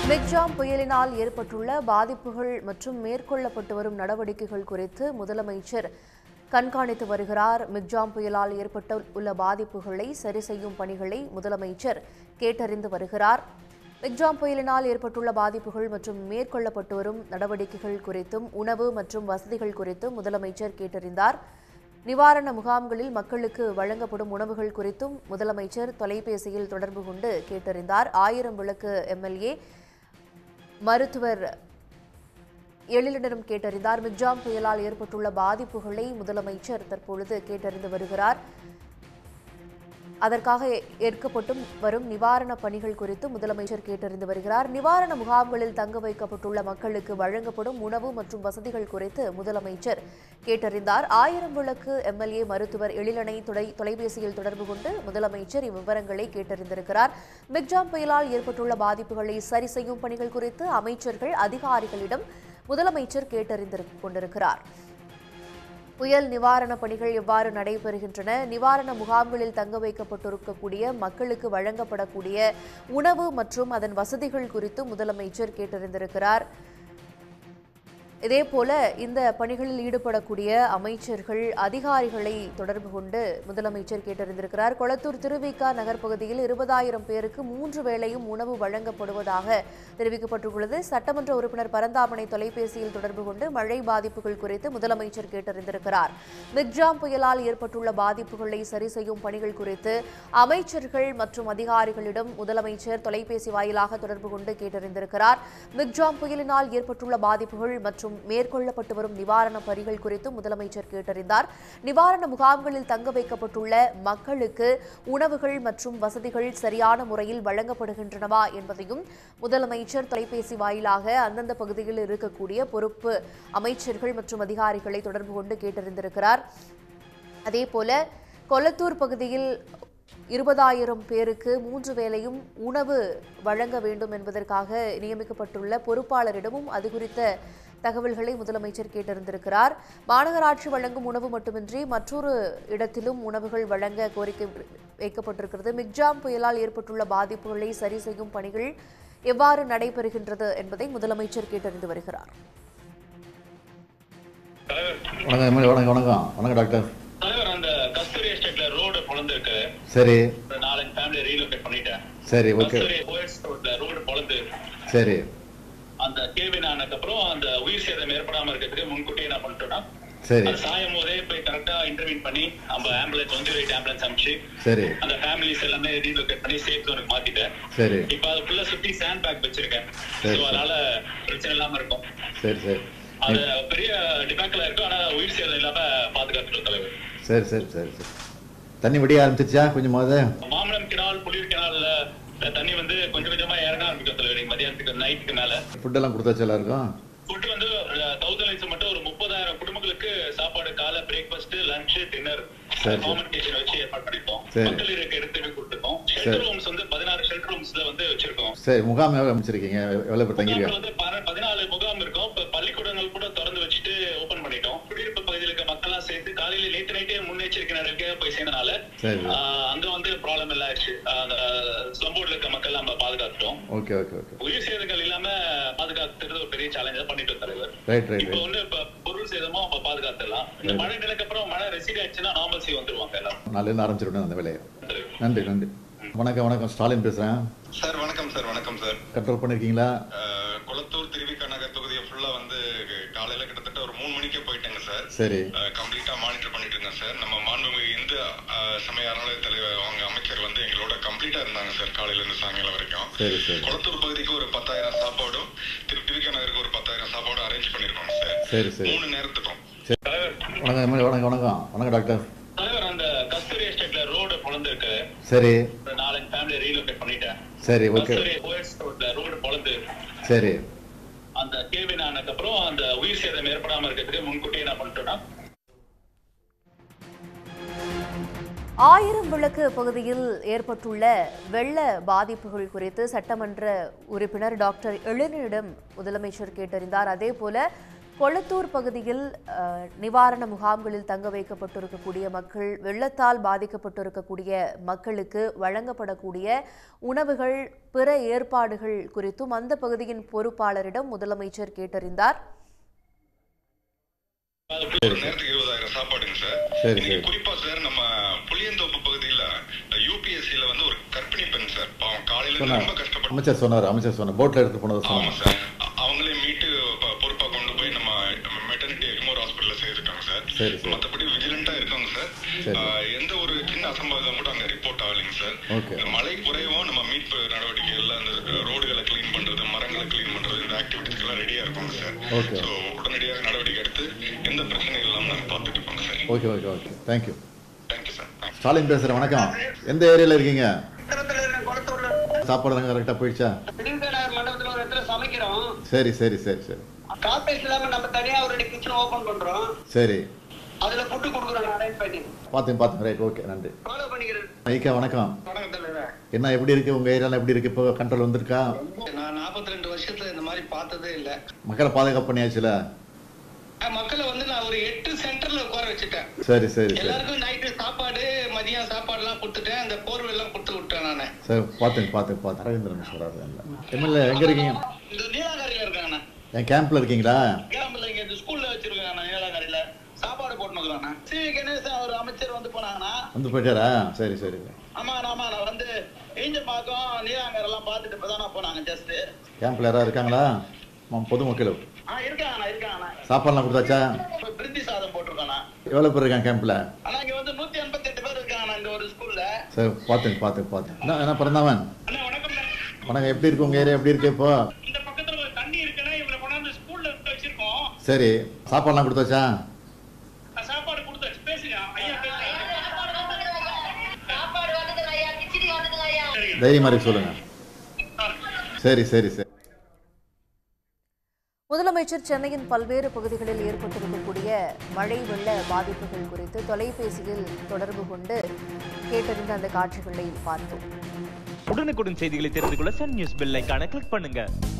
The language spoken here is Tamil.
மிக்ஜாம் புயலினால் ஏற்பட்டுள்ள பாதிப்புகள் மற்றும் மேற்கொள்ளப்பட்டு வரும் நடவடிக்கைகள் குறித்து முதலமைச்சர் கண்காணித்து வருகிறார் மிக்ஜாம் புயலால் ஏற்பட்ட உள்ள பாதிப்புகளை சரி செய்யும் பணிகளை முதலமைச்சர் கேட்டறிந்து வருகிறார் மிக்ஜாம் புயலினால் ஏற்பட்டுள்ள பாதிப்புகள் மற்றும் மேற்கொள்ளப்பட்டு வரும் நடவடிக்கைகள் குறித்தும் உணவு மற்றும் வசதிகள் குறித்தும் முதலமைச்சர் கேட்டறிந்தார் நிவாரண முகாம்களில் மக்களுக்கு வழங்கப்படும் உணவுகள் குறித்தும் முதலமைச்சர் தொலைபேசியில் தொடர்பு கொண்டு கேட்டறிந்தார் ஆயிரம் விளக்கு எம்எல்ஏ மருத்துவர் எழிலிடம் கேட்டறிந்தார் மிக்ஜாம் புயலால் ஏற்பட்டுள்ள பாதிப்புகளை முதலமைச்சர் தற்பொழுது கேட்டறிந்து வருகிறார் அதற்காக ஏற்கப்பட்டும் வரும் நிவாரணப் பணிகள் குறித்து முதலமைச்சர் கேட்டறிந்து வருகிறார் நிவாரண முகாம்களில் தங்க வைக்கப்பட்டுள்ள மக்களுக்கு வழங்கப்படும் உணவு மற்றும் வசதிகள் குறித்து முதலமைச்சர் கேட்டறிந்தார் ஆயிரம் விளக்கு எம்எல்ஏ மருத்துவர் எழிலனை துடை தொலைபேசியில் தொடர்பு கொண்டு முதலமைச்சர் இவ்விவரங்களை கேட்டறிந்திருக்கிறார் மிக்ஜாம் புயலால் ஏற்பட்டுள்ள பாதிப்புகளை சரி செய்யும் பணிகள் குறித்து அமைச்சர்கள் அதிகாரிகளிடம் முதலமைச்சர் கேட்டறிந்து கொண்டிருக்கிறார் புயல் நிவாரணப் பணிகள் எவ்வாறு நடைபெறுகின்றன நிவாரண முகாம்களில் தங்க வைக்கப்பட்டிருக்கக்கூடிய மக்களுக்கு வழங்கப்படக்கூடிய உணவு மற்றும் அதன் வசதிகள் குறித்து முதலமைச்சர் கேட்டறிந்திருக்கிறார் இதேபோல இந்த பணிகளில் ஈடுபடக்கூடிய அமைச்சர்கள் அதிகாரிகளை தொடர்பு கொண்டு முதலமைச்சர் கேட்டறிந்திருக்கிறார் கொளத்தூர் திருவிக நகர் பகுதியில் இருபதாயிரம் பேருக்கு மூன்று வேளையும் உணவு வழங்கப்படுவதாக தெரிவிக்கப்பட்டுள்ளது சட்டமன்ற உறுப்பினர் பரந்தாமனை தொலைபேசியில் தொடர்பு கொண்டு மழை பாதிப்புகள் குறித்து முதலமைச்சர் கேட்டறிந்திருக்கிறார் மிக்ஜாம் புயலால் ஏற்பட்டுள்ள பாதிப்புகளை சரி செய்யும் பணிகள் குறித்து அமைச்சர்கள் மற்றும் அதிகாரிகளிடம் முதலமைச்சர் தொலைபேசி வாயிலாக தொடர்பு கொண்டு கேட்டறிந்திருக்கிறார் மிக்ஜாம் புயலினால் ஏற்பட்டுள்ள பாதிப்புகள் மற்றும் மேற்கொள்ளப்பட்டு வரும் நிவாரணப் பணிகள் குறித்து முதலமைச்சர் கேட்டறிந்தார் நிவாரண முகாம்களில் தங்க வைக்கப்பட்டுள்ள மக்களுக்கு உணவுகள் மற்றும் வசதிகள் சரியான முறையில் வழங்கப்படுகின்றனவா என்பதையும் முதலமைச்சர் தொலைபேசி வாயிலாக அந்தந்த பகுதியில் இருக்கக்கூடிய பொறுப்பு அமைச்சர்கள் மற்றும் அதிகாரிகளை தொடர்பு கொண்டு கேட்டறிந்திருக்கிறார் அதேபோல கொளத்தூர் பகுதியில் இருபதாயிரம் பேருக்கு மூன்று வேளையும் உணவு வழங்க வேண்டும் என்பதற்காக நியமிக்கப்பட்டுள்ள பொறுப்பாளரிடமும் அது குறித்த தகவல்களை முதலமைச்சர் கேட்டறிந்திருக்கிறார் மாநகராட்சி வழங்கும் உணவு மட்டுமின்றி மற்றொரு இடத்திலும் உணவுகள் வழங்க கோரிக்கை வைக்கப்பட்டிருக்கிறது மிக்ஜாம் புயலால் ஏற்பட்டுள்ள பாதிப்புகளை சரி செய்யும் பணிகள் எவ்வாறு நடைபெறுகின்றது என்பதை முதலமைச்சர் கேட்டறிந்து வருகிறார் வணக்கம் எம்எல்ஏ வணக்கம் வணக்கம் வணக்கம் டாக்டர் தலைவர் அந்த கஸ்தூரி எஸ்டேட்ல ரோடு பொழந்திருக்கு சரி ஒரு நாலஞ்சு ஃபேமிலி ரீலோகேட் பண்ணிட்டேன் சரி ஓகே கஸ்தூரி ஓஎஸ் ரோட்ல ரோடு பொழந்து சரி அந்த கேள்வி ஆனதுக்கு அப்புறம் அந்த உயிர் சேதம் ஏற்படாம இருக்கிறதுக்கு முன்கூட்டியே என்ன பண்ணிட்டோம்னா சரி அது சாயும் போதே போய் கரெக்டா இன்டர்வியூ பண்ணி நம்ம ஆம்புலன்ஸ் வந்து ரைட் ஆம்புலன்ஸ் அனுப்பிச்சு சரி அந்த ஃபேமிலிஸ் எல்லாமே ரீலோகேட் பண்ணி சேஃப் ஜோனுக்கு மாத்திட்டேன் சரி இப்ப அது ஃபுல்லா சுத்தி சாண்ட் பேக் வச்சிருக்கேன் சரி, So, சரி. அதனால பிரச்சனை இல்லாம இருக்கும் சரி சரி அது பெரிய டிபேக்ல இருக்கும் ஆனா உயிர் சேதம் இல்லாம பாதுகாத்துட்டோம் தலைவர் சரி சரி சரி சரி தண்ணி வெடிய ஆரம்பிச்சிருச்சா கொஞ்சமாவது மாமலம் கிணால் புளியூர் கிணால்ல தண்ணி வந்து கொஞ்சம் கொஞ்சமா இறங்க ஆரம்பிக்கும் தலைவர் இன்னைக்கு மதியானத்துக்கு நைட்டுக்கு மேல ஃபுட்டெல்லாம் கொடுத்தாச்சு எல்லாருக்கும் ஃபுட் வந்து தௌசண்ட் லைட்ஸ் மட்டும் ஒரு முப்பதாயிரம் குடும்பங்களுக்கு சாப்பாடு காலை பிரேக்ஃபாஸ்ட் லஞ்ச் டின்னர் சரி. காம்பன்சேஷன் வச்சு ஏற்பாடு பண்ணிருக்கோம் சரி. மக்கள் இருக்க எடுத்துட்டு கொடுத்துருக்கோம் ஷெல்டர் ரூம்ஸ் வந்து பதினாறு ஷெல்டர் ரூம்ஸ்ல வந்து வச்சிருக்கோம் சரி முகாம் எவ்வளோ அமைச்சிருக்கீங்க எவ்வளோ பேர் முகாம்ல தங்கியிருக்கா வந்து பர- பதினாலு முகாம் இருக்கும் இப்ப பள்ளிக்கூடங்கள் கூட திறந்து வச்சுட்டு ஓபன் பண்ணிட்டோம் குடியிருப்பு பகுதியில் இருக்க மக்கள்லாம் சேர்த்து காலையில நேற்று நைட்டே முன்னெச்சரிக்கை நடவடிக்கையா போய் சேர்ந்தனால சரி ஆஹ், அங்க வந்து ப்ராப்ளம் எல்லாம் ஆயிடுச்சு அந்த ஸ்லம்போர்ட்ல இருக்க மக்கள் நம்ம பாதுகாத்துட்டோம் ஓகே ஓகே ஓகே உயிர் சேதங்கள் இல்லாம பாதுகாத்துறது ஒரு பெரிய சேலஞ்சா பண்ணிட்டு வரோம் தலைவர் ரைட் ரைட் இப்ப ரைட் வந்து இப்ப பொருள் சேதமும் நம்ம பாதுகாத்துடலாம் இந்த மழை நிலைக்கு அப்புறம் மழை ரெசிட் ஆயிடுச்சுன்னா நார்மல்சி வந்துருவாங்க எல்லாம் நாலுலேருந்து ஆரம்பிச்சிருக்கேன் அந்த வேலையை தலைவர். நன்றி நன்றி வணக்கம் வணக்கம் ஸ்டாலின் பேசுகிறேன் சார் வணக்கம் சார் வணக்கம் சார் கண்ட்ரோல் பண்ணியிருக்கீங்களா அஹ், குளத்தூர் திருவிக நகர் தொகுதியை ஃபுல்லா வந்து காலையில கிட்டத்தட்ட ஒரு மூணு மணிக்கே போயிட்டேங்க சார் சரி கம்ப்ளீட்டா மானிட்டர் பண்ணிட்டு இருக்கேன் சார் நம்ம மாண்புமிகு இந்து அஹ், சமய அறநிலை தலைவர் அவங்க அமைச்சர் வந்து எங்களோட கம்ப்ளீட்டா இருந்தாங்க சார் காலையில இருந்து சாயங்காலம் வரைக்கும் சரி சரி குளத்தூர் பகுதிக்கு ஒரு பத்தாயிரம் சாப்பாடும் திரு திருவிக நகருக்கு ஒரு பத்தாயிரம் சாப்பாடும் அரேஞ்ச் பண்ணிருக்கோம் சார் சரி சரி மூணு நேரத்துக்கும் தலைவர் வணக்கம் எம்எல்ஏ வணக்கம் வணக்கம் வணக்கம் டாக்டர் தலைவர் அந்த கஸ்தூரி எஸ்டேட்ல ரோடு பொழந்திருக்கு சரி ஒரு நாலஞ்சு ஃபேமிலி ரீலோகேட் பண்ணிட்டேன் சரி ஓகே கஸ்தூரி ஓஎஸ் ரோட்ல ரோடு பொழந்து சரி அந்த கேள்வி ஆனதுக்கு அப்புறம் அந்த உயிர் சேதம் ஏற்படாம இருக்கிறதுக்கு முன்கூட்டியே என்ன பண்ணிட்டோம்னா ஆயிரம் விளக்கு பகுதியில் ஏற்பட்டுள்ள வெள்ள பாதிப்புகள் குறித்து சட்டமன்ற உறுப்பினர் டாக்டர் எழிலனிடம் முதலமைச்சர் கேட்டறிந்தார் அதேபோல கொளத்தூர் பகுதியில் அஹ், நிவாரண முகாம்களில் தங்க வைக்கப்பட்டிருக்கக்கூடிய மக்கள் வெள்ளத்தால் பாதிக்கப்பட்டிருக்கக்கூடிய மக்களுக்கு வழங்கப்படக்கூடிய உணவுகள் பிற ஏற்பாடுகள் குறித்தும் அந்த பகுதியின் பொறுப்பாளரிடம் முதலமைச்சர் கேட்டறிந்தார் ஒரு நேரத்துக்கு இருபதாயிரம் சாப்பாடுங்க சார் சரி, இன்னைக்கு சரி. குறிப்பா சார் நம்ம புளியந்தோப்பு பகுதியில யூபிஎஸ்சில வந்து ஒரு கர்ப்பிணி பெண் சார் பாவம் காலையில இருந்து சொன்னார் ரொம்ப கஷ்டப்பட்டு அமைச்சர் சொன்னார் அமைச்சர் சொன்னார் போட்டில் எடுத்து போனதை ஆமா சொன்னார் சார் அ- அவங்களே மீட்டு ப- பொறுப்பா கொண்டு போய் நம்ம மெட்டர்னிட்டி எக்மோர் ஹாஸ்பிட்டல்ல சேர்த்திருக்காங்க சார் சரி, சரி. மத்தபடி விஜிலண்டா இருக்காங்க சார் சரி. ஆ, எந்த ஒரு சின்ன அசம்பாவிதம் கூட அங்க ரிப்போர்ட் ஆகலைங்க சார் Okay. இந்த மழை குறைவும் நம்ம மீட்பு நடவடிக்கைகள்ல அந்த ரோடுகளை கிளீன் பண்றது மரங்களை கிளீன் பண்றது இந்த ஆக்டிவிட்டிஸ் எல்லாம் ரெடியா இருப்பாங்க சார் Okay. ஸோ உடனடியாக நடவடிக்கை எடுத்து எந்த பிரச்சனையும் இல்லாம நாங்க பார்த்துட்டு இருப்போங்க sir okay okay okay thank you thank you sir thanks Stalin பேசுகிறேன் வணக்கம் எந்த ஏரியாவில் இருக்கீங்க உத்தரத்துல இருக்கிற குளத்தூர்ல சாப்பாடு தாங்க கரெக்டாக போயிடுச்சா திடீர்னு மண்டபத்துல ஒரு இடத்துல சமைக்கிறோம் சரி சரி சரி சரி கார்பரேஷன் இல்லாம நம்ம தனியா ஒரு கிச்சன் ஓபன் பண்றோம் சரி அதுல ஃபுட்டு கொடுக்குறோம் அரேஞ்ச் பண்ணி பார்த்தேன் பார்த்தேன் ரைட் ஓகே நன்றி ஃபாலோ பண்ணிக்கிறேன் ஐக்கா வணக்கம் வணக்கம் தலைவர் என்ன எப்படி இருக்கு உங்கள் ஏரியாவில் எப்படி இருக்கு இப்போ கண்ட்ரோல் வந்திருக்கா நான் 42 ரெண்டு வருஷத்துல இந்த மாதிரி பார்த்ததே இல்ல மக்களை பாதுகாப்பு பண்ணியாச்சுல அஹ் மக்களை வந்து நான் ஒரு எட்டு சென்டர்ல உட்கார வச்சுட்டேன் சரி சரி சரி எல்லாருக்கும் நைட்டு சாப்பாடு மதியம் சாப்பாடு எல்லாம் கொடுத்துட்டேன் அந்த போர்வை எல்லாம் கொடுத்து விட்டேன் நானு சரி பார்த்தேன் பார்த்தேன் பார்த்தேன் அரவிந்தரன் சொல்கிறாரு எம்எல்ஏ எங்கே இருக்கீங்க இந்த நீலாங்கரையில இருக்காங்கண்ணா என் கேம்பில் இருக்கீங்களா கேரம்பில் இங்க இந்த ஸ்கூல்ல வச்சிருக்காங்கண்ணா நீலாங்கரையில சாப்பாடு போட்டுருக்காங்கண்ணா சி வி கணேசன் ஒரு அமைச்சர் வந்து போனாங்கண்ணா வந்து போயிட்டாரா சரி சரி ஆமா ஆமா நான் வந்து ஈஞ்சம்பாக்கம் நீலாங்கரை எல்லாம் பார்த்துட்டு இப்பதானே போனாங்க ஜஸ்ட் கேம்பில் யாராவது இருக்காங்களா ஆமாம் பொதுமக்கள் ஆ இருக்காங்கண்ணா இருக்காங்கண்ணா சாப்பாடுலாம் கொடுத்தாச்சா இப்ப பிரிந்தி சாதம் போட்டிருக்காண்ணா எவ்வளோ பேர் இருக்காங்க கேம்பில் ஆனா இங்க வந்து நூத்தி எண்பத்தி எட்டு பேர் இருக்காங்கண்ணா இந்த ஒரு ஸ்கூல்ல சரி பார்த்தேன் பார்த்தேன் பார்த்தேன் என்ன என்ன பிறந்தவன் அண்ணா வணக்கம் வணக்கம் எப்படி இருக்கு உங்கள் ஏரியா எப்படி இருக்கு இப்போ இந்த பக்கத்துல ஒரு தண்ணி இருக்குன்னா இவரை கொண்டாந்து ஸ்கூல்ல விட்டு வச்சிருக்கோம் சரி சாப்பாடுலாம் கொடுத்தாச்சா சாப்பாடு கொடுத்தாச்சு பேசுங்க ஐயா பேசுங்க சாப்பாடு வந்துதுங்க ஐயா கிச்சடி வந்துதுங்க ஐயா தைரியமாக இருக்கு சொல்லுங்கள் சரி சரி சரி முதலமைச்சர் சென்னையின் பல்வேறு பகுதிகளில் ஏற்பட்டிருக்கக்கூடிய மழை வெள்ள பாதிப்புகள் குறித்து தொலைபேசியில் தொடர்பு கொண்டு கேட்டறிந்த அந்த காட்சிகளை பார்த்தோம் உடனுக்குடன் செய்திகளை தெரிந்து கொள்ள சன் நியூஸ் பெல் ஐகானை கிளிக் பண்ணுங்க